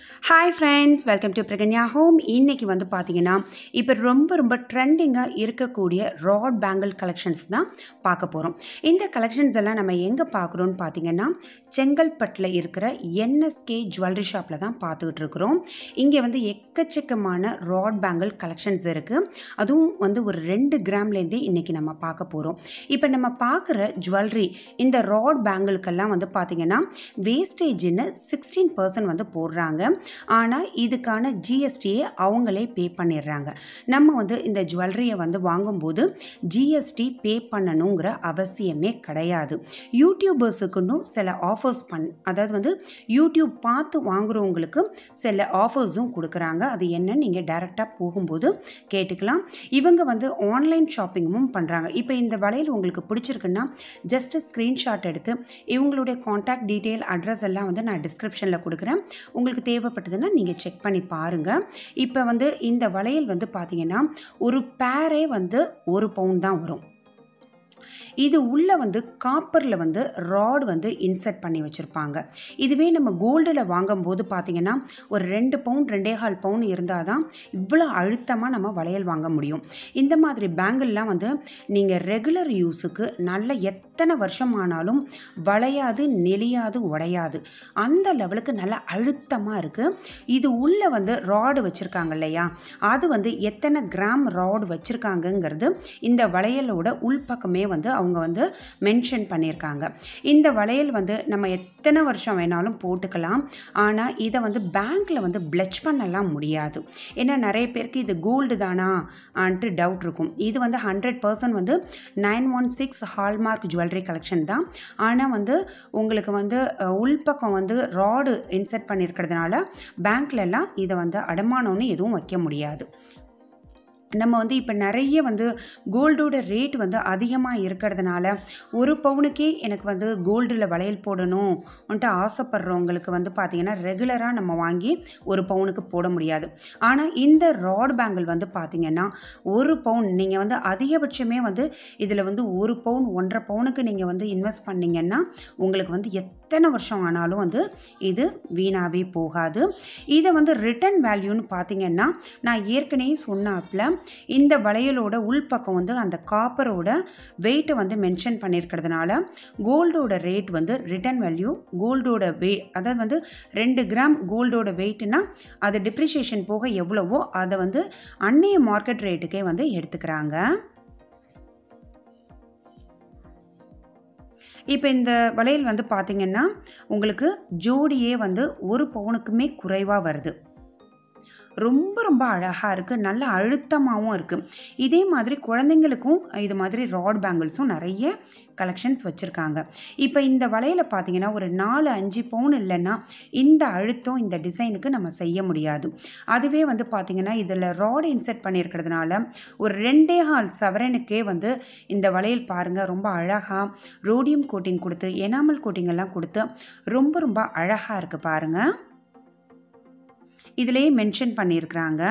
hi friends welcome to Pragnya home இன்னைக்கு வந்து பார்த்தீங்கன்னா இப்போ ரொம்ப ரொம்ப ட்ரெண்டிங்காக இருக்கக்கூடிய ராட் பேங்கிள் கலெக்ஷன்ஸ் தான் பார்க்க போகிறோம் இந்த கலெக்ஷன்ஸ் எல்லாம் நம்ம எங்கே பார்க்குறோன்னு பார்த்தீங்கன்னா செங்கல்பட்டில் இருக்கிற என்எஸ்கே ஜுவல்லரி ஷாப்பில் தான் பார்த்துக்கிட்டு இருக்கிறோம் இங்கே வந்து எக்கச்சக்கமான ராட் பேங்கிள் கலெக்ஷன்ஸ் இருக்குது அதுவும் வந்து ஒரு ரெண்டு கிராம்லேருந்தே இன்றைக்கி நம்ம பார்க்க போகிறோம் இப்போ நம்ம பார்க்குற ஜுவல்லரி இந்த ராட் பேங்கிள்க்கெல்லாம் வந்து பார்த்திங்கன்னா வேஸ்டேஜ்னு சிக்ஸ்டீன் பர்சன்ட் வந்து போடுறாங்க ஆனால் இதுக்கான ஜிஎஸ்டியை அவங்களே பே பண்ணிடுறாங்க நம்ம வந்து இந்த ஜுவல்லரியை வந்து வாங்கும்போது ஜிஎஸ்டி பே பண்ணணுங்கிற அவசியமே கிடையாது யூடியூபர்ஸுக்குன்னு சில ஆஃபர்ஸ் பண் அதாவது வந்து யூடியூப் பார்த்து வாங்குறவங்களுக்கு சில ஆஃபர்ஸும் கொடுக்குறாங்க அது என்னன்னு நீங்கள் டைரெக்டாக போகும்போது கேட்டுக்கலாம் இவங்க வந்து ஆன்லைன் ஷாப்பிங்கும் பண்ணுறாங்க இப்போ இந்த வளையல் உங்களுக்கு பிடிச்சிருக்குன்னா ஜஸ்ட் ஸ்க்ரீன்ஷாட் எடுத்து இவங்களுடைய காண்டாக்ட் டீட்டெயில் அட்ரஸ் எல்லாம் வந்து நான் டிஸ்கிரிப்ஷனில் கொடுக்குறேன் உங்களுக்கு தேவைப்பட்டதுன்னா நீங்கள் செக் பண்ணி பாருங்கள் இப்போ வந்து இந்த வளையல் வந்து பார்த்தீங்கன்னா ஒரு பேரே வந்து ஒரு பவுன் தான் வரும் இது உள்ளே வந்து காப்பரில் வந்து ராட் வந்து இன்சர்ட் பண்ணி வச்சுருப்பாங்க இதுவே நம்ம கோல்டில் வாங்கும்போது பார்த்தீங்கன்னா ஒரு ரெண்டு பவுன் ரெண்டே கால் பவுன் இருந்தால் தான் இவ்வளோ அழுத்தமாக நம்ம வளையல் வாங்க முடியும் இந்த மாதிரி பேங்கிள்லாம் வந்து நீங்கள் ரெகுலர் யூஸுக்கு நல்ல எத்தனை வருஷம் ஆனாலும் வளையாது நெளியாது உடையாது அந்த லெவலுக்கு நல்ல அழுத்தமாக இருக்குது இது உள்ளே வந்து ராடு வச்சுருக்காங்க இல்லையா அது வந்து எத்தனை கிராம் ராடு வச்சுருக்காங்கங்கிறது இந்த வளையலோட உள்பக்கமே வந்து அவங்க வந்து மென்ஷன் பண்ணியிருக்காங்க இந்த வளையல் வந்து நம்ம எத்தனை வருஷம் வேணாலும் போட்டுக்கலாம் ஆனால் இதை வந்து பேங்க்கில் வந்து பிளச் பண்ணலாம் முடியாது ஏன்னா நிறைய பேருக்கு இது கோல்டு தானா ஆன்ட்டு டவுட் இருக்கும் இது வந்து ஹண்ட்ரட் பர்சன்ட் வந்து nine one six hallmark jewellery collection தான் ஆனால் வந்து உங்களுக்கு வந்து அஹ், உள்பக்கம் வந்து ராடு இன்சர்ட் பண்ணியிருக்கிறதுனால பேங்க்லலாம் இதை வந்து அடமானம்னு எதுவும் வைக்க முடியாது நம்ம வந்து இப்போ நிறைய வந்து கோல்டோட ரேட் வந்து அதிகமாக இருக்கிறதுனால ஒரு பவுனுக்கே எனக்கு வந்து கோல்டில் வளையல் போடணும் வந்துட்டு ஆசைப்படுறவங்களுக்கு வந்து பார்த்திங்கன்னா ரெகுலராக நம்ம வாங்கி ஒரு பவுனுக்கு போட முடியாது ஆனால் இந்த ராட் பேங்கிள் வந்து பார்த்திங்கன்னா ஒரு பவுன் நீங்கள் வந்து அதிகபட்சமே வந்து இதில் வந்து ஒரு பவுன் ஒன்றரை பவுனுக்கு நீங்கள் வந்து இன்வெஸ்ட் பண்ணிங்கன்னா உங்களுக்கு வந்து எத்தனை வருஷம் ஆனாலும் வந்து இது வீணாகவே போகாது இதை வந்து ரிட்டர்ன் வேல்யூன்னு பார்த்தீங்கன்னா நான் ஏற்கனவே சொன்னாப்புல இந்த வளையலோட உள்பக்கம் வந்து அந்த காப்பரோட வெயிட்டை வந்து மென்ஷன் பண்ணியிருக்கிறதுனால கோல்டோட ரேட் வந்து ரிட்டர்ன் வேல்யூ கோல்டோட வெ அதாவது வந்து ரெண்டு கிராம் கோல்டோட வெயிட்னா அது டிப்ரிஷியேஷன் போக எவ்வளவோ அதை வந்து அன்னைய மார்க்கெட் ரேட்டுக்கே வந்து எடுத்துக்கிறாங்க இப்போ இந்த வளையல் வந்து பார்த்திங்கன்னா உங்களுக்கு ஜோடியே வந்து ஒரு பவுனுக்குமே குறைவாக வருது ரொம்ப ரொம்ப அழகாக இருக்குது நல்ல அழுத்தமாகவும் இருக்குது இதே மாதிரி குழந்தைங்களுக்கும் இது மாதிரி ராட் பேங்கிள்ஸும் நிறைய கலெக்ஷன்ஸ் வச்சுருக்காங்க இப்போ இந்த வளையல பார்த்தீங்கன்னா ஒரு நாலு அஞ்சு பவுன் இல்லைன்னா இந்த அழுத்தம் இந்த டிசைனுக்கு நம்ம செய்ய முடியாது அதுவே வந்து பார்த்திங்கன்னா இதில் ராட் இன்செர்ட் பண்ணியிருக்கிறதுனால ஒரு ரெண்டே ஹால் சவரனுக்கே வந்து இந்த வளையல் பாருங்கள் ரொம்ப அழகாக ரோடியம் கோட்டிங் கொடுத்து எனாமல் கோட்டிங் எல்லாம் கொடுத்து ரொம்ப ரொம்ப அழகாக இருக்குது பாருங்கள் இதிலேயே மென்ஷன் பண்ணியிருக்கிறாங்க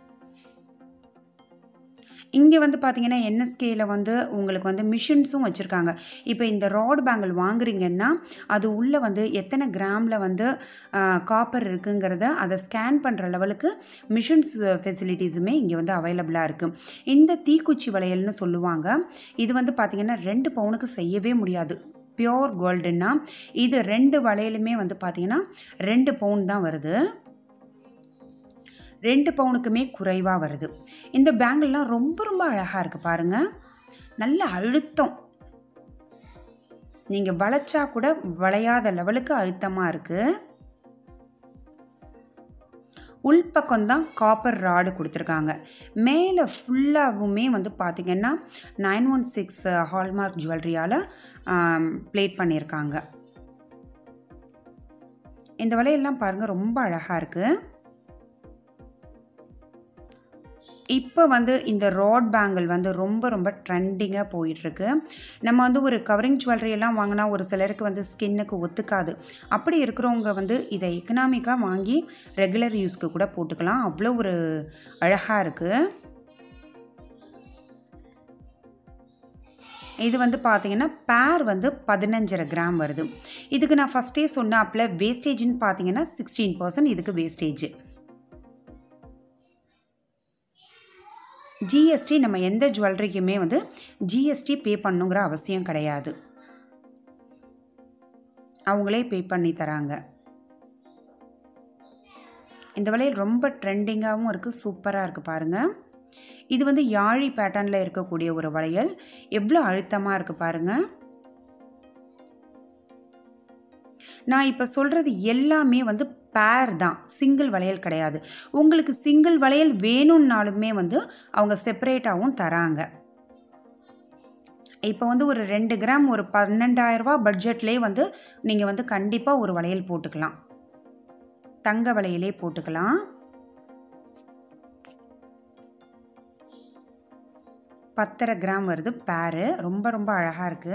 இங்கே வந்து பார்த்தீங்கன்னா என்எஸ்கேயில் வந்து உங்களுக்கு வந்து மிஷின்ஸும் வச்சுருக்காங்க இப்போ இந்த ராட் பேங்கிள் வாங்குறீங்கன்னா அது உள்ளே வந்து எத்தனை கிராமில் வந்து காப்பர் இருக்குங்கிறத அதை ஸ்கேன் பண்ணுற லெவலுக்கு மிஷின்ஸ் ஃபெசிலிட்டிஸுமே இங்கே வந்து அவைலபிளாக இருக்குது இந்த தீக்குச்சி வளையல்னு சொல்லுவாங்க இது வந்து பார்த்திங்கன்னா ரெண்டு பவுனுக்கு செய்யவே முடியாது பியோர் கோல்டுன்னா இது ரெண்டு வளையலுமே வந்து பார்த்திங்கன்னா ரெண்டு பவுன் தான் வருது ரெண்டு பவுனுக்குமே குறைவாக வருது இந்த பேங்கிள்லாம் ரொம்ப ரொம்ப அழகாக இருக்குது பாருங்கள் நல்ல அழுத்தம் நீங்கள் வளைச்சா கூட வளையாத லெவலுக்கு அழுத்தமாக இருக்குது உள்பக்கம் தான் காப்பர் ராடு கொடுத்துருக்காங்க மேலே ஃபுல்லாகவுமே வந்து பார்த்திங்கன்னா நைன் ஒன் சிக்ஸ் ஹால்மார்க் ஜுவல்லரியால் ப்ளேட் பண்ணியிருக்காங்க இந்த வலையெல்லாம் பாருங்கள் ரொம்ப அழகாக இருக்குது இப்போ வந்து இந்த ராட் பேங்கிள் வந்து ரொம்ப ரொம்ப ட்ரெண்டிங்காக போயிட்டுருக்கு நம்ம வந்து ஒரு கவரிங் ஜுவல்லரி எல்லாம் வாங்கினா ஒரு சிலருக்கு வந்து ஸ்கின்னுக்கு ஒத்துக்காது அப்படி இருக்கிறவங்க வந்து இதை எக்கனாமிக்காக வாங்கி ரெகுலர் யூஸ்க்கு கூட போட்டுக்கலாம் அவ்வளோ ஒரு அழகாக இருக்குது இது வந்து பார்த்தீங்கன்னா பேர் வந்து பதினஞ்சரை கிராம் வருது இதுக்கு நான் ஃபஸ்ட்டே சொன்னாப்பில் வேஸ்டேஜ்னு பார்த்தீங்கன்னா சிக்ஸ்டீன் பர்சன்ட் இதுக்கு வேஸ்டேஜ் ஜிஎஸ்டி நம்ம எந்த ஜுவல்லரிக்குமே வந்து ஜிஎஸ்டி பே பண்ணுங்கிற அவசியம் கிடையாது அவங்களே பே பண்ணி தராங்க இந்த வளையல் ரொம்ப ட்ரெண்டிங்காகவும் இருக்குது சூப்பராக இருக்குது பாருங்கள் இது வந்து யாழி பேட்டர்னில் இருக்கக்கூடிய ஒரு வளையல் எவ்வளோ அழுத்தமாக இருக்குது பாருங்கள் நான் இப்போ சொல்கிறது எல்லாமே வந்து பேர் தான் சிங்கிள் வளையல் கிடையாது உங்களுக்கு சிங்கிள் வளையல் வேணும்னாலுமே வந்து அவங்க செப்பரேட்டாகவும் தராங்க இப்போ வந்து ஒரு ரெண்டு கிராம் ஒரு பன்னெண்டாயிரரூபா பட்ஜெட்லேயே வந்து நீங்கள் வந்து கண்டிப்பாக ஒரு வளையல் போட்டுக்கலாம் தங்க வளையலே போட்டுக்கலாம் பத்தரை கிராம் வருது பேரு ரொம்ப ரொம்ப அழகாக இருக்குது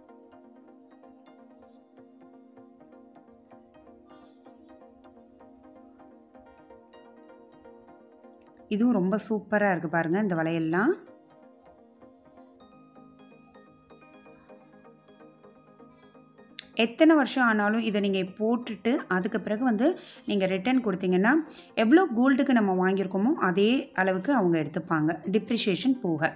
இதுவும் ரொம்ப சூப்பராக இருக்குது பாருங்கள் இந்த வளையல்லாம் எத்தனை வருஷம் ஆனாலும் இதை நீங்கள் போட்டுட்டு அதுக்கு பிறகு வந்து நீங்கள் ரிட்டர்ன் கொடுத்தீங்கன்னா எவ்வளோ கோல்டுக்கு நம்ம வாங்கியிருக்கோமோ அதே அளவுக்கு அவங்க எடுத்துப்பாங்க டிப்ரிஷியேஷன் போக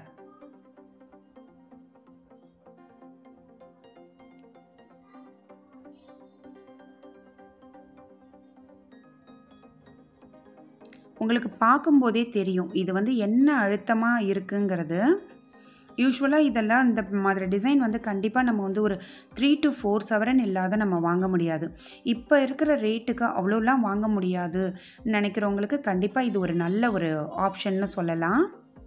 உங்களுக்கு பார்க்கும்போதே தெரியும் இது வந்து என்ன அழுத்தமாக இருக்குங்கிறது யூஸ்வலாக இதெல்லாம் இந்த மாதிரி டிசைன் வந்து கண்டிப்பாக நம்ம வந்து ஒரு த்ரீ டு ஃபோர் செவரன் இல்லாத நம்ம வாங்க முடியாது இப்போ இருக்கிற ரேட்டுக்கு அவ்வளோலாம் வாங்க முடியாது நினைக்கிறவங்களுக்கு கண்டிப்பாக இது ஒரு நல்ல ஒரு ஆப்ஷன்னு சொல்லலாம்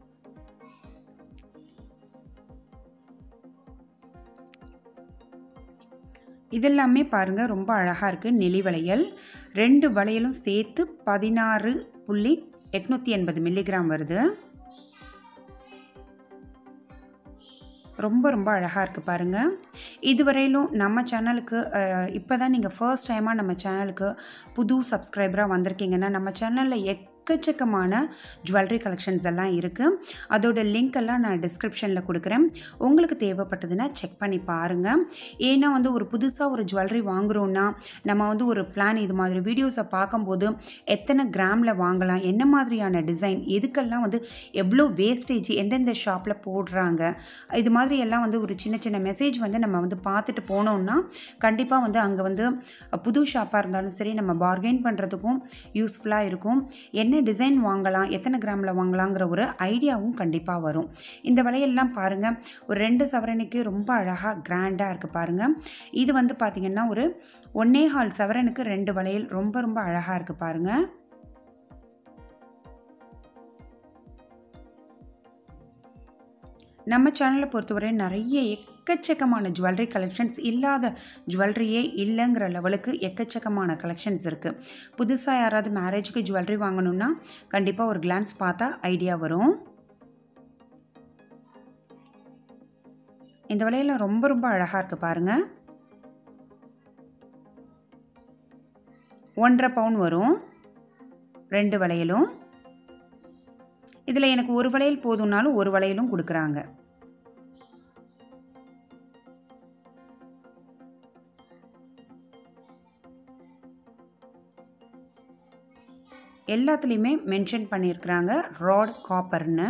இதெல்லாமே பாருங்கள் ரொம்ப அழகாக இருக்குது நெளி வளையல் ரெண்டு வளையலும் சேர்த்து பதினாறு புள்ளி எட்நூற்றி எண்பது மில்லிகிராம் வருது ரொம்ப ரொம்ப அழகாக இருக்குது பாருங்கள் இதுவரையிலும் நம்ம சேனலுக்கு இப்போ தான் நீங்கள் ஃபர்ஸ்ட் டைமாக நம்ம சேனலுக்கு புது சப்ஸ்கிரைபராக வந்திருக்கீங்கன்னா நம்ம சேனலில் எக் எக்கச்சக்கமான ஜுவல்லரி கலெக்ஷன்ஸ் எல்லாம் இருக்குது அதோட லிங்க் எல்லாம் நான் டிஸ்கிரிப்ஷனில் கொடுக்குறேன் உங்களுக்கு தேவைப்பட்டதுன்னா செக் பண்ணி பாருங்கள் ஏன்னா வந்து ஒரு புதுசாக ஒரு ஜுவல்லரி வாங்குகிறோன்னா நம்ம வந்து ஒரு பிளான் இது மாதிரி வீடியோஸை பார்க்கும்போது எத்தனை கிராமில் வாங்கலாம் என்ன மாதிரியான டிசைன் எதுக்கெல்லாம் வந்து எவ்வளோ வேஸ்டேஜ் எந்தெந்த ஷாப்பில் போடுறாங்க இது மாதிரி எல்லாம் வந்து ஒரு சின்ன சின்ன மெசேஜ் வந்து நம்ம வந்து பார்த்துட்டு போனோம்னா கண்டிப்பாக வந்து அங்கே வந்து புது ஷாப்பாக இருந்தாலும் சரி நம்ம பார்கெயின் பண்ணுறதுக்கும் யூஸ்ஃபுல்லாக இருக்கும் என்ன டிசைன் வாங்கலாம் எத்தனை கிராமில் வாங்கலாங்கிற ஒரு ஐடியாவும் கண்டிப்பாக வரும் இந்த வளையல்லாம் பாருங்கள் ஒரு ரெண்டு சவரனுக்கு ரொம்ப அழகாக கிராண்டாக இருக்குது பாருங்கள் இது வந்து பார்த்திங்கன்னா ஒரு ஒன்னே ஹால் சவரனுக்கு ரெண்டு வளையல் ரொம்ப ரொம்ப அழகாக இருக்குது பாருங்கள் நம்ம சேனலை பொறுத்தவரை நிறைய எக்கச்சக்கமான ஜுவல்லரி கலெக்ஷன்ஸ் இல்லாத ஜுவல்லரியே இல்லைங்கிற லெவலுக்கு எக்கச்சக்கமான கலெக்ஷன்ஸ் இருக்குது புதுசாக யாராவது மேரேஜுக்கு ஜுவல்லரி வாங்கணும்னா கண்டிப்பாக ஒரு கிளான்ஸ் பார்த்தா ஐடியா வரும் இந்த வளையல் ரொம்ப ரொம்ப அழகாக இருக்குது பாருங்கள் ஒன்றரை பவுன் வரும் ரெண்டு வளையலும் இதில் எனக்கு ஒரு வளையல் போதும்னாலும் ஒரு வளையலும் கொடுக்குறாங்க எல்லாத்துலேயுமே மென்ஷன் பண்ணியிருக்கிறாங்க ராட் காப்பர்னு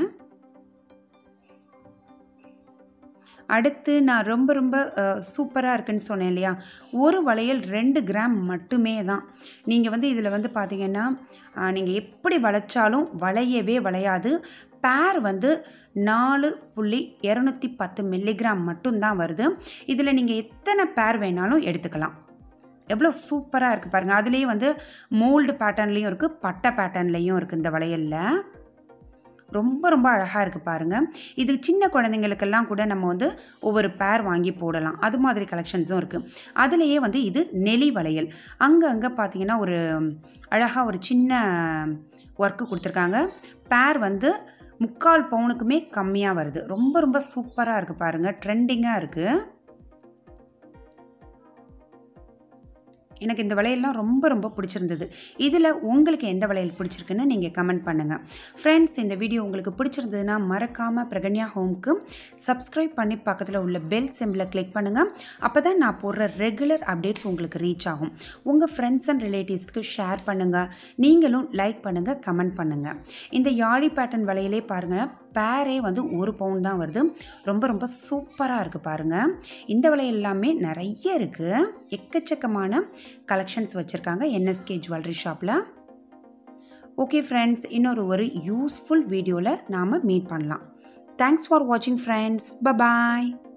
அடுத்து நான் ரொம்ப ரொம்ப சூப்பராக இருக்குன்னு சொன்னேன் இல்லையா ஒரு வளையல் ரெண்டு கிராம் மட்டுமே தான் நீங்கள் வந்து இதில் வந்து பார்த்தீங்கன்னா நீங்கள் எப்படி வளைச்சாலும் வளையவே வளையாது பேர் வந்து நாலு புள்ளி இரநூத்தி பத்து மில்லிகிராம் மட்டும்தான் வருது இதில் நீங்கள் எத்தனை பேர் வேணாலும் எடுத்துக்கலாம் எவ்வளோ சூப்பராக இருக்குது பாருங்கள் அதுலேயே வந்து மோல்டு பேட்டர்ன்லேயும் இருக்குது பட்டை பேட்டர்ன்லேயும் இருக்குது இந்த வளையலில் ரொம்ப ரொம்ப அழகாக இருக்குது பாருங்கள் இது சின்ன குழந்தைங்களுக்கெல்லாம் கூட நம்ம வந்து ஒவ்வொரு பேர் வாங்கி போடலாம் அது மாதிரி கலெக்ஷன்ஸும் இருக்குது அதுலேயே வந்து இது நெலி வளையல் அங்கே அங்கே பார்த்தீங்கன்னா ஒரு அழகாக ஒரு சின்ன ஒர்க்கு கொடுத்துருக்காங்க பேர் வந்து முக்கால் பவுனுக்குமே கம்மியாக வருது ரொம்ப ரொம்ப சூப்பராக இருக்குது பாருங்கள் ட்ரெண்டிங்காக இருக்குது எனக்கு இந்த வளையல்லாம் ரொம்ப ரொம்ப பிடிச்சிருந்தது இதில் உங்களுக்கு எந்த வளையல் பிடிச்சிருக்குன்னு நீங்கள் கமெண்ட் பண்ணுங்கள் ஃப்ரெண்ட்ஸ் இந்த வீடியோ உங்களுக்கு பிடிச்சிருந்ததுன்னா மறக்காமல் பிரகன்யா ஹோம்க்கு சப்ஸ்கிரைப் பண்ணி பக்கத்தில் உள்ள பெல் சிம்பிளை கிளிக் பண்ணுங்கள் அப்போ தான் நான் போடுற ரெகுலர் அப்டேட்ஸ் உங்களுக்கு ரீச் ஆகும் உங்கள் ஃப்ரெண்ட்ஸ் அண்ட் ரிலேட்டிவ்ஸ்க்கு ஷேர் பண்ணுங்கள் நீங்களும் லைக் பண்ணுங்கள் கமெண்ட் பண்ணுங்கள் இந்த யாழி பேட்டர்ன் வளையலே பாருங்கள் பேரே வந்து ஒரு பவுன் தான் வருது ரொம்ப ரொம்ப சூப்பராக இருக்குது பாருங்கள் இந்த வளையல் எல்லாமே நிறைய இருக்குது எக்கச்சக்கமான கலெக்ஷன்ஸ் வச்சுருக்காங்க என்எஸ்கே ஜுவல்லரி ஷாப்பில் ஓகே ஃப்ரெண்ட்ஸ் இன்னொரு ஒரு யூஸ்ஃபுல் வீடியோவில் நாம் மீட் பண்ணலாம் தேங்க்ஸ் ஃபார் வாட்சிங் ஃப்ரெண்ட்ஸ் பபாய்